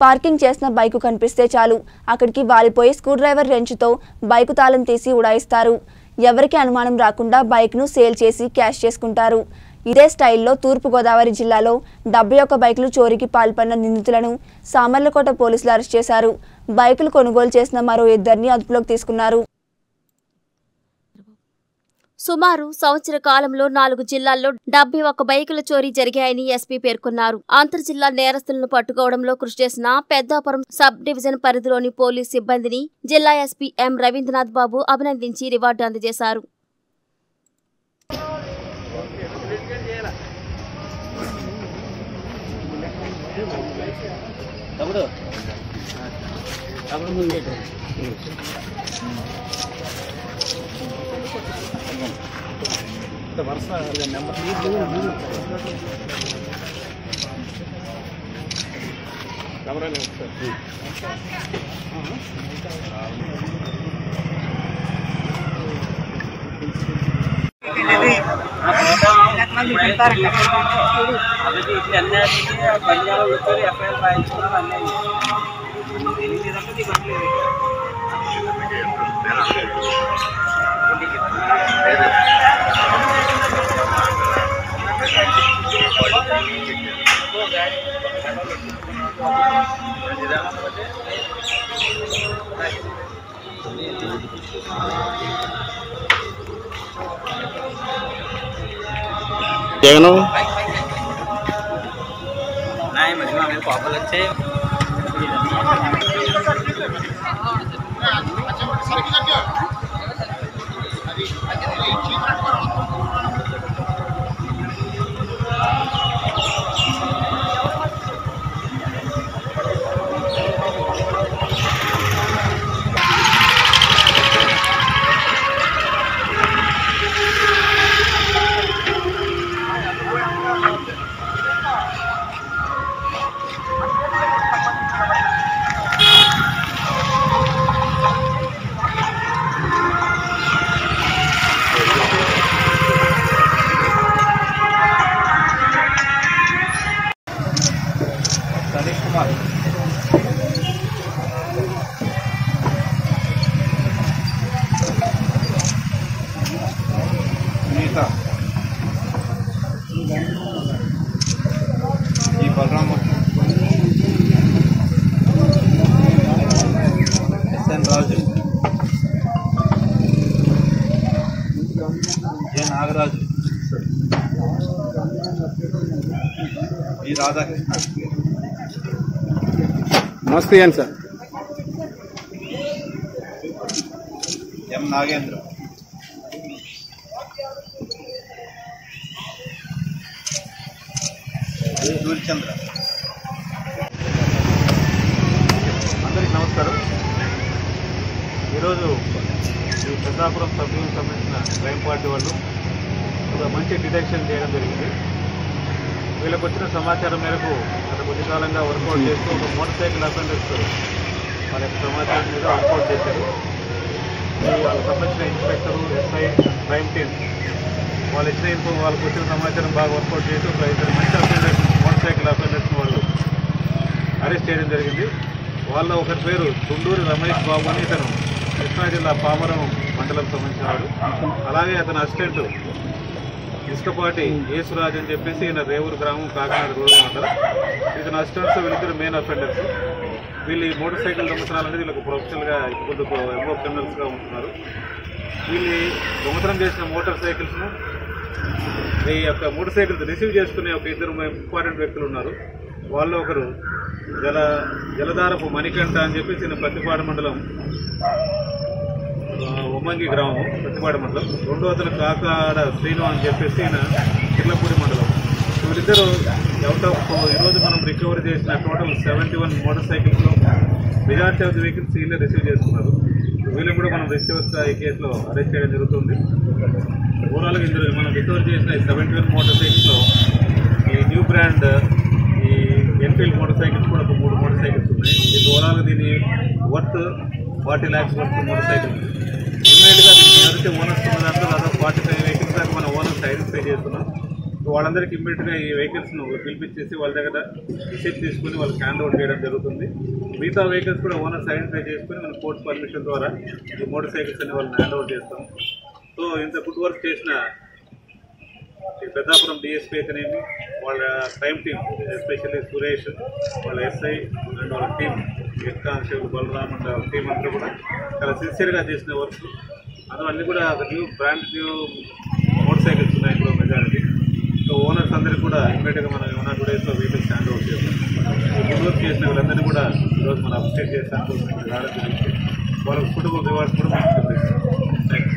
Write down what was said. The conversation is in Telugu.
పార్కింగ్ చేసిన బైకు కనిపిస్తే చాలు అక్కడికి వాలిపోయి స్క్రూ డ్రైవర్ రెంచుతో బైకు తాళం తీసి ఉడాయిస్తారు ఎవరికి అనుమానం రాకుండా బైక్ను సేల్ చేసి క్యాష్ చేసుకుంటారు ఇదే స్టైల్లో తూర్పుగోదావరి జిల్లాలో డెబ్బై ఒక్క బైకులు చోరీకి పాల్పడిన నిందితులను సామర్లకోట పోలీసులు అరెస్ట్ చేశారు బైకులు కొనుగోలు చేసిన మరో ఇద్దరిని అదుపులోకి తీసుకున్నారు సుమారు సంవత్సర కాలంలో నాలుగు జిల్లాల్లో డెబ్బై ఒక్క బైకుల చోరీ జరిగాయని ఎస్పీ పేర్కొన్నారు అంతర్ జిల్లా నేరస్తులను పట్టుకోవడంలో కృషి చేసిన పెద్దాపురం సబ్ డివిజన్ పరిధిలోని పోలీస్ సిబ్బందిని జిల్లా ఎస్పీ ఎం రవీంద్రనాథ్ బాబు అభినందించి రివార్డు అందజేశారు తమ్ముడు తమ్ముడు ముందు పెట్టు. అందుకే ఇట్లా అన్నిటికీ పంజాబ్ వచ్చారు ఎఫ్ఐఆర్ రాయించుకున్నారు అన్నీ జగను నాయ మరి మా మీద కోపాలు వచ్చాయి Satish Kumar Sunitha E Balaramurthy SN Raju J Nagaraju E Radhakrishna మస్తు ఇవ్వండి సార్ ఎం నాగేంద్ర సూర్యచంద్ర అందరికీ నమస్కారం ఈరోజు ఈ పెద్దాపురం సభ్యులకు సంబంధించిన క్రైమ్ పార్టీ వాళ్ళు ఒక మంచి డిటెక్షన్ చేయడం జరిగింది వీళ్ళకి వచ్చిన సమాచారం మేరకు గత కొద్ది కాలంగా వర్కౌట్ చేస్తూ ఒక మోటార్ సైకిల్ అఫెండర్స్ వాళ్ళ యొక్క సమాచారం మీద వర్కౌట్ చేశారు ఈ వాళ్ళకి సంబంధించిన ఇన్స్పెక్టర్ ఎస్ఐ క్రైమ్ టీమ్ వాళ్ళు ఇచ్చిన ఇన్ఫో వాళ్ళకి వచ్చిన సమాచారం బాగా వర్కౌట్ చేసి ఒక ఇద్దరు మంచి అఫెండర్స్ మోటార్ సైకిల్ అఫెండర్స్ వాళ్ళు అరెస్ట్ చేయడం జరిగింది వాళ్ళ ఒకరి పేరు తుండూరి రమేష్ బాబు అని ఇతను కృష్ణా జిల్లా పామరం మండలం సంబంధించినాడు అలాగే అతని అసిస్టెంట్ ఇసుకపాటి యేసురాజ్ అని చెప్పేసి ఈయన రేవూరు గ్రామం కాకినాడ రూరల్ మండలం ఇతని అసిస్టెంట్స్ వీళ్ళిద్దరు మెయిన్ అఫెండర్స్ వీళ్ళు ఈ మోటార్ సైకిల్ దొంగతనాలు అనేది వీళ్ళకి ప్రొఫెషనల్గా ఇప్పుడు ఎంఓ క్రిమినల్స్గా ఉంటున్నారు వీళ్ళు దొంగతనం చేసిన మోటార్ సైకిల్స్ను ఈ యొక్క మోటార్ సైకిల్స్ రిసీవ్ చేసుకునే ఒక ఇద్దరు ఇంపార్టెంట్ వ్యక్తులు ఉన్నారు వాళ్ళు ఒకరు జల జలధారపు మణికంఠ అని చెప్పేసి ఈయన ప్రతిపాడు మండలం ఆ, ఉమ్మంగి గ్రామం ప్రతిపాడు మండలం రెండో అతను కాకాడ శ్రీను అని చెప్పేసి ఈయన చిర్లపూడి మండలం వీళ్ళిద్దరూ అవుట్ ఆఫ్ ఈరోజు మనం రికవరీ చేసిన టోటల్ సెవెంటీ వన్ మోటార్ సైకిల్స్లో మెజార్టీ ఆఫ్ ది వెహికల్స్ వీళ్ళే రిసీవ్ చేసుకున్నారు వీళ్ళని కూడా మనం రిసీవర్స్గా ఈ కేసులో అరెస్ట్ చేయడం జరుగుతుంది ఓవరాల్గా ఇందులో మనం రికవర్ చేసిన సెవెంటీ వన్ మోటార్ సైకిల్స్లో ఈ న్యూ బ్రాండ్ ఈ ఎన్ఫీల్డ్ మోటార్ సైకిల్స్ కూడా ఒక మూడు మోటార్ సైకిల్స్ ఉన్నాయి ఇది ఓవరాల్గా దీని worth forty lakhs worth motorcycle ఇమ్మీడియట్గా దీనికి ఎవరైతే ఓనర్స్ ఉన్న దాంట్లో దాదాపు ఫార్టీ ఫైవ్ వెహికల్స్ దాకా మన ఓనర్స్ ఐడెంటిఫై చేస్తున్నాం వాళ్ళందరికీ ఇమ్మీడియట్గా ఈ వెహికల్స్ను పిలిపించేసి వాళ్ళ దగ్గర రిసీప్ట్ తీసుకుని వాళ్ళకి హ్యాండ్ ఓవర్ చేయడం జరుగుతుంది మిగతా వెహికల్స్ కూడా ఓనర్స్ ఐడెంటిఫై చేసుకుని మనం కోర్టు పర్మిషన్ ద్వారా ఈ మోటార్ సైకిల్స్ అన్ని వాళ్ళని హ్యాండ్ ఓవర్ చేస్తాం సో ఇంత గుడ్ వర్క్ చేసిన ఈ పెద్దాపురం డిఎస్పీ అయితేనేమి వాళ్ళ క్రైమ్ టీం ఎస్పెషల్లీ సురేష్ వాళ్ళ ఎస్ఐ అండ్ వాళ్ళ team head constable Balram and వాళ్ళ టీం అందరూ కూడా చాలా సిన్సియర్గా చేసిన వర్క్ అందులో అన్ని కూడా ఒక new brand new motorcycles ఉన్నాయి ఇందులో మెజారిటీ సో ఓనర్స్ అందరికీ కూడా ఇమ్మీడియట్గా మనం ఏమన్నా టూ డేస్లో వెహికల్స్ హ్యాండ్ ఓవర్ చేస్తాం ఈ గుడ్ వర్క్ చేసిన వీళ్ళందరినీ కూడా ఈరోజు మనం అప్డేట్ చేస్తాను రావడం జరిగింది వాళ్ళకి కుటుంబ రివార్డ్స్ కూడా మనం థ్యాంక్ యూ